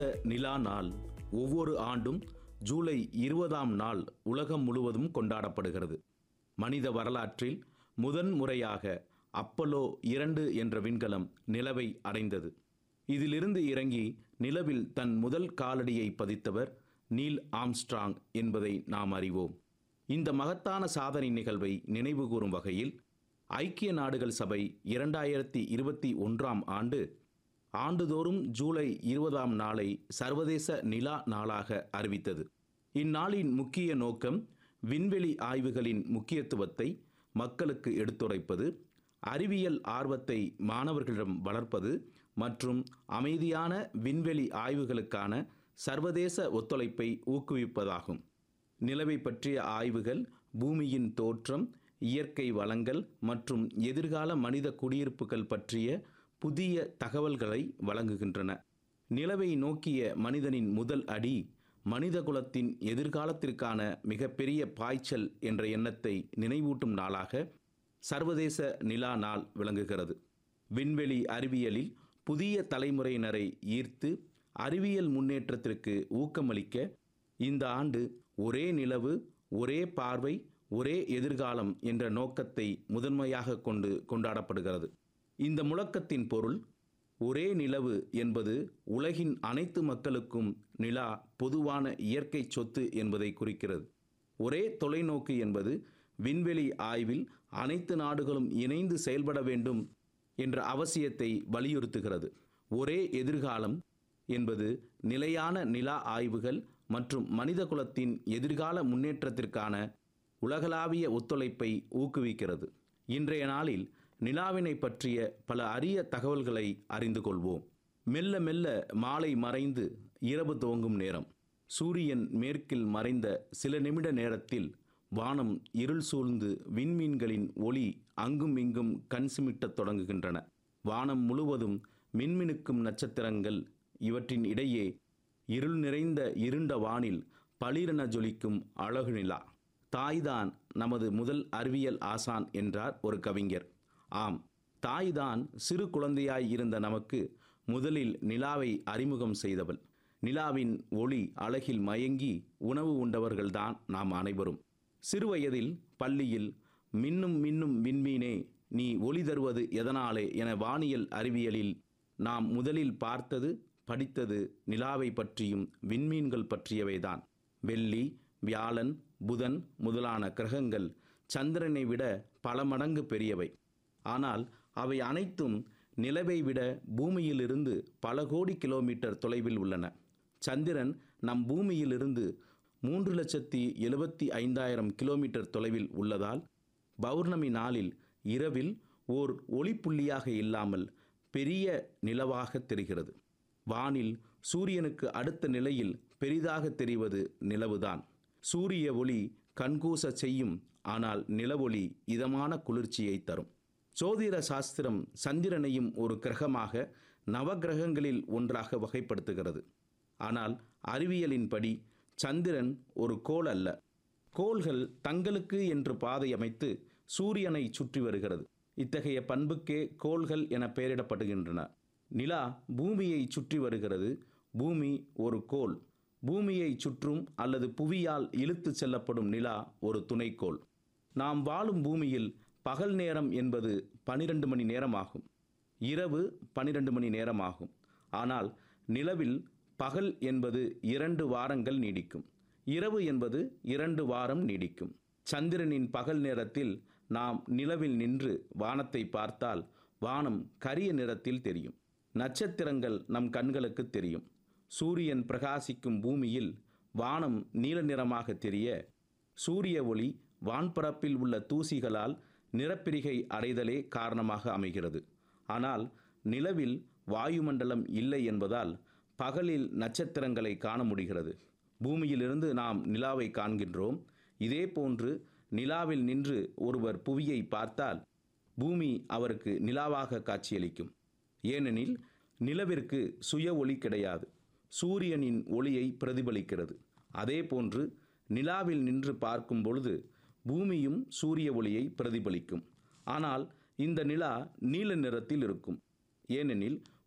நிலா நாள் ஒவ்வொரு ஆண்டும் ஜூலை இருபதாம் நாள் உலகம் முழுவதும் கொண்டாடப்படுகிறது மனித வரலாற்றில் முதன் முறையாக அப்பல்லோ இரண்டு என்ற விண்கலம் நிலவை அடைந்தது இதிலிருந்து இறங்கி நிலவில் தன் முதல் காலடியை பதித்தவர் நீல் ஆம்ஸ்ட்ராங் என்பதை நாம் அறிவோம் இந்த மகத்தான சாதனை நிகழ்வை நினைவுகூரும் வகையில் ஐக்கிய நாடுகள் சபை இரண்டாயிரத்தி இருபத்தி ஒன்றாம் ஆண்டு ஆண்டுதோறும் ஜூலை இருபதாம் நாளை சர்வதேச நிலா நாளாக அறிவித்தது இந்நாளின் முக்கிய நோக்கம் விண்வெளி ஆய்வுகளின் முக்கியத்துவத்தை மக்களுக்கு எடுத்துரைப்பது அறிவியல் ஆர்வத்தை மாணவர்களிடம் வளர்ப்பது மற்றும் அமைதியான விண்வெளி ஆய்வுகளுக்கான சர்வதேச ஒத்துழைப்பை ஊக்குவிப்பதாகும் நிலவை பற்றிய ஆய்வுகள் பூமியின் தோற்றம் இயற்கை வளங்கள் மற்றும் எதிர்கால மனித குடியிருப்புகள் பற்றிய புதிய தகவல்களை வழங்குகின்றன நிலவை நோக்கிய மனிதனின் முதல் அடி மனிதகுலத்தின் எதிர்காலத்திற்கான மிகப்பெரிய பாய்ச்சல் என்ற எண்ணத்தை நினைவூட்டும் நாளாக சர்வதேச நிலா நாள் விளங்குகிறது விண்வெளி அறிவியலில் புதிய தலைமுறையினரை ஈர்த்து அறிவியல் முன்னேற்றத்திற்கு ஊக்கமளிக்க இந்த ஆண்டு ஒரே நிலவு ஒரே பார்வை ஒரே எதிர்காலம் என்ற நோக்கத்தை முதன்மையாக கொண்டு கொண்டாடப்படுகிறது இந்த முழக்கத்தின் பொருள் ஒரே நிலவு என்பது உலகின் அனைத்து மக்களுக்கும் நிலா பொதுவான இயற்கை சொத்து என்பதை குறிக்கிறது ஒரே தொலைநோக்கு என்பது விண்வெளி ஆய்வில் அனைத்து நாடுகளும் இணைந்து செயல்பட வேண்டும் என்ற அவசியத்தை வலியுறுத்துகிறது ஒரே எதிர்காலம் என்பது நிலையான நிலா ஆய்வுகள் மற்றும் மனிதகுலத்தின் எதிர்கால முன்னேற்றத்திற்கான உலகளாவிய ஒத்துழைப்பை ஊக்குவிக்கிறது இன்றைய நாளில் நிலாவினை பற்றிய பல அரிய தகவல்களை அறிந்து கொள்வோம் மெல்ல மெல்ல மாலை மறைந்து இரவு துவங்கும் நேரம் சூரியன் மேற்கில் மறைந்த சில நிமிட நேரத்தில் வானம் இருள் சூழ்ந்து விண்மீன்களின் ஒளி அங்கும் இங்கும் கண் சிமிட்டத் தொடங்குகின்றன வானம் முழுவதும் மின்மினுக்கும் நட்சத்திரங்கள் இவற்றின் இடையே இருள் நிறைந்த இருண்ட வானில் பளிரென ஜொலிக்கும் அழகு நிலா தாய்தான் நமது முதல் அறிவியல் ஆசான் என்றார் ஒரு கவிஞர் ஆம் தாய்தான் சிறு குழந்தையாய் இருந்த நமக்கு முதலில் நிலாவை அறிமுகம் செய்தவள் நிலாவின் ஒளி அழகில் மயங்கி உணவு உண்டவர்கள்தான் நாம் அனைவரும் சிறுவயதில் பள்ளியில் மின்னும் மின்னும் விண்மீனே நீ ஒளி தருவது எதனாலே என வானியல் அறிவியலில் நாம் முதலில் பார்த்தது படித்தது நிலாவை பற்றியும் விண்மீன்கள் பற்றியவைதான் வெள்ளி வியாழன் புதன் முதலான கிரகங்கள் சந்திரனை விட பல மடங்கு பெரியவை ஆனால் அவை அனைத்தும் நிலவை விட பூமியிலிருந்து பல கோடி கிலோமீட்டர் தொலைவில் உள்ளன சந்திரன் நம் பூமியிலிருந்து மூன்று லட்சத்தி எழுபத்தி ஐந்தாயிரம் கிலோமீட்டர் தொலைவில் உள்ளதால் பௌர்ணமி நாளில் இரவில் ஓர் ஒளிப்புள்ளியாக இல்லாமல் பெரிய நிலவாக தெரிகிறது வானில் சூரியனுக்கு அடுத்த நிலையில் பெரிதாக தெரிவது நிலவுதான் சூரிய ஒளி கண்கூச செய்யும் ஆனால் நிலவொளி இதமான குளிர்ச்சியை தரும் சோதிட சாஸ்திரம் சந்திரனையும் ஒரு கிரகமாக நவகிரகங்களில் ஒன்றாக வகைப்படுத்துகிறது ஆனால் அறிவியலின்படி சந்திரன் ஒரு கோள் அல்ல கோள்கள் தங்களுக்கு என்று பாதை அமைத்து சூரியனை சுற்றி வருகிறது இத்தகைய பண்புக்கே கோள்கள் என பெயரிடப்படுகின்றன நிலா பூமியை சுற்றி வருகிறது பூமி ஒரு கோள் பூமியை சுற்றும் அல்லது புவியால் இழுத்து செல்லப்படும் நிலா ஒரு துணைக்கோள் நாம் வாழும் பூமியில் பகல் நேரம் என்பது பனிரெண்டு மணி நேரமாகும் இரவு பனிரெண்டு மணி நேரமாகும் ஆனால் நிலவில் பகல் என்பது இரண்டு வாரங்கள் நீடிக்கும் இரவு என்பது இரண்டு வாரம் நீடிக்கும் சந்திரனின் பகல் நேரத்தில் நாம் நிலவில் நின்று வானத்தை பார்த்தால் வானம் கரிய நிறத்தில் தெரியும் நட்சத்திரங்கள் நம் கண்களுக்கு தெரியும் சூரியன் பிரகாசிக்கும் பூமியில் வானம் நீல நிறமாக தெரிய சூரிய ஒளி வான்பரப்பில் உள்ள தூசிகளால் நிறப்பிரிகை அடைதலே காரணமாக அமைகிறது ஆனால் நிலவில் வாயுமண்டலம் இல்லை என்பதால் பகலில் நட்சத்திரங்களை காண முடிகிறது பூமியிலிருந்து நாம் நிலாவை காண்கின்றோம் இதே போன்று நிலாவில் நின்று ஒருவர் புவியை பார்த்தால் பூமி அவருக்கு நிலாவாக காட்சியளிக்கும் ஏனெனில் நிலவிற்கு சுய ஒளி கிடையாது சூரியனின் ஒளியை பிரதிபலிக்கிறது அதே போன்று நிலாவில் நின்று பார்க்கும் பொழுது பூமியும் சூரிய ஒளியை பிரதிபலிக்கும் ஆனால் இந்த நிலா நீல நிறத்தில் இருக்கும் ஏனெனில்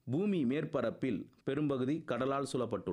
பூமி மேற்பரப்பில் பெரும்பகுதி கடலால் சூழப்பட்டுள்ளது